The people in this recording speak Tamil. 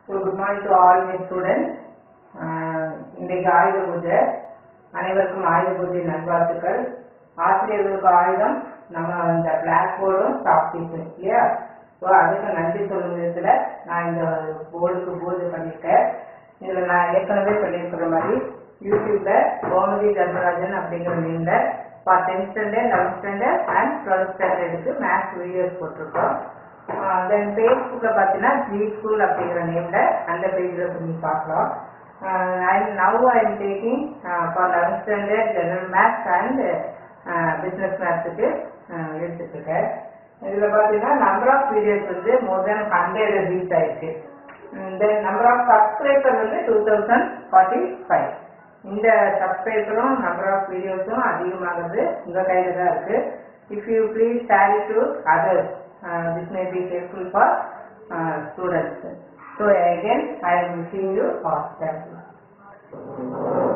so good morning to all my students இன்றைக்கு ஆயுத பூஜை அனைவருக்கும் ஆயுத பூஜை நல்வாழ்த்துக்கள் ஆசிரியர்களுக்கு ஆயுதம் நம்ம இந்த பிளாக் போர்டும் சாஃப்ட் டீச்சர் இல்லையா ஸோ அதுக்கு நன்றி சொல்லும் விதத்தில் நான் இந்த போர்டுக்கு பூஜை பண்ணியிருக்கேன் இதில் நான் ஏற்கனவே சொல்லியிருக்கிற மாதிரி யூடியூப்ல கோமதி தர்மராஜன் அப்படிங்கிற நேம்ல for tenth standard eleventh standard and twelfth ஸ்டாண்டர்டுக்கு மேத்ஸ் வீடியோஸ் போட்டிருக்கோம் தென் ஃபேஸ்புக்கில் பார்த்தீங்கன்னா ஜி ஸ்கூல் அப்படிங்கிற நேம்ல அந்த பேஜில் கொஞ்சம் பார்க்கலாம் I now I am taking for eleventh standard general maths and business மேத்ஸுக்கு எடுத்துட்டு இருக்கேன் இதில் பார்த்தீங்கன்னா நம்பர் ஆஃப் வீடியோஸ் வந்து மோர் தென் ஹண்ட்ரட் ரீச் ஆயிடுச்சு தென் நம்பர் ஆஃப் சப்ஸ்கிரைபர் வந்து டூ தௌசண்ட் ஃபார்ட்டி ஃபைவ் இந்த சப்ஸ்கிரைபரும் நம்பர் ஆஃப் வீடியோஸும் அதிகமாகிறது உங்கள் கையில் தான் இருக்குது if you please share it to others this may be helpful for students so again I am wishing you all thank you